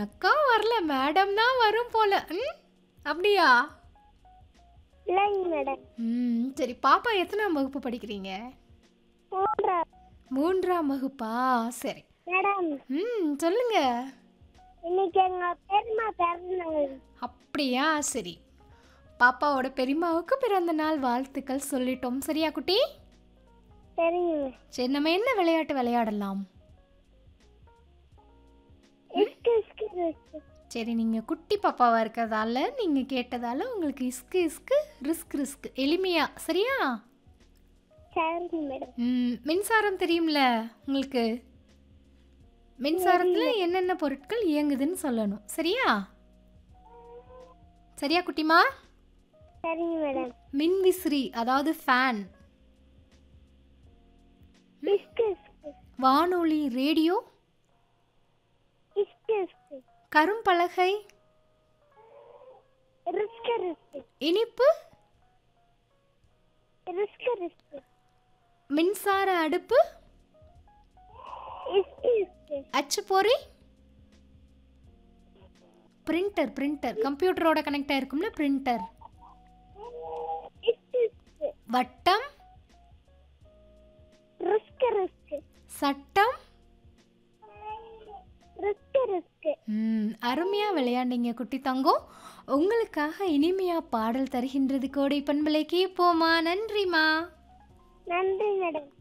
அக்கா வரல மேடம் தான் வரும் போல ம் அப்படியா இல்லைங்க மேடம் ம் சரி பாப்பா எத்தனாம் வகுப்பு படிக்கிறீங்க மூன்றாவது மூன்றாம் வகுப்பா சரி மேடம் ம் சொல்லுங்க இன்னைக்கு எங்க பெரியம்மா பிறந்தாங்க அப்படியா சரி பாப்பாவோட பெரியம்மாவுக்கு பிறந்த நாள் வாழ்த்துக்கள் சொல்லிட்டோம் சரியா குட்டி சரிங்க சரி நம்ம என்ன விளையாட்டு விளையாடலாம் இஸ்கு இஸ்கு இஸ்கு சரி நீங்கள் குட்டி பாப்பாவாக இருக்கிறதால நீங்கள் கேட்டதால உங்களுக்கு இஸ்கு இஸ்கு ரிஸ்க் ரிஸ்க் எளிமையா சரியா சரிங்க மேடம் ம், மின்சாரம் தெரியும்ல உங்களுக்கு மின்சாரத்தில் என்னென்ன பொருட்கள் இயங்குதுன்னு சொல்லணும் சரியா சரியா குட்டிமா சரிங்க மேடம் மின்விசிறி அதாவது ஃபேன் இஸ்கு இஸ்கு வானொலி ரேடியோ இஸ்கு இஸ்கு கரும்பலகை ரிஸ்கு ரிஸ்கு இனிப்பு ரிஸ்கு ரிஸ்கு மின்சார அடுப்பு இஸ்கு இஸ்கு அச்சுப்பொறி பிரிண்டர் பிரிண்டர் கம்ப்யூட்டரோட கனெக்ட் ஆயிருக்கும்ல பிரிண்டர் இஸ்கு இஸ்கு வட்டம் ரிஸ்கு ரிஸ்கு சட்டம் ரிஸ்கு ரிஸ்கு ம் அருமையாக விளையாண்டீங்க குட்டி தங்கம் உங்களுக்காக இனிமையாக பாடல் தருகின்றது கோடை பண்பலை கேட்போமா நன்றிமா நன்றி மேடம்